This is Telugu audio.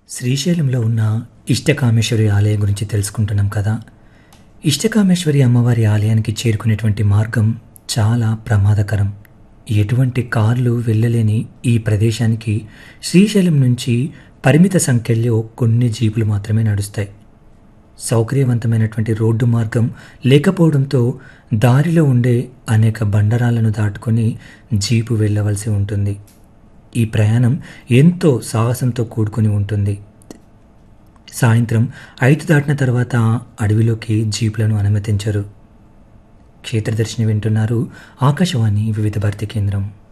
శ్రీశైలంలో ఉన్న ఇష్టకామేశ్వరి ఆలయం గురించి తెలుసుకుంటున్నాం కదా ఇష్టకామేశ్వరి అమ్మవారి ఆలయానికి చేరుకునేటువంటి మార్గం చాలా ప్రమాదకరం ఎటువంటి కార్లు వెళ్ళలేని ఈ ప్రదేశానికి శ్రీశైలం నుంచి పరిమిత సంఖ్యలో కొన్ని జీపులు మాత్రమే నడుస్తాయి సౌకర్యవంతమైనటువంటి రోడ్డు మార్గం లేకపోవడంతో దారిలో ఉండే అనేక బండరాలను దాటుకొని జీపు వెళ్ళవలసి ఉంటుంది ఈ ప్రయాణం ఎంతో సాహసంతో కూడుకొని ఉంటుంది సాయంత్రం ఐదు దాటిన తర్వాత అడవిలోకి జీపులను అనుమతించరు క్షేత్రదర్శిని వింటున్నారు ఆకాశవాణి వివిధ భారతి కేంద్రం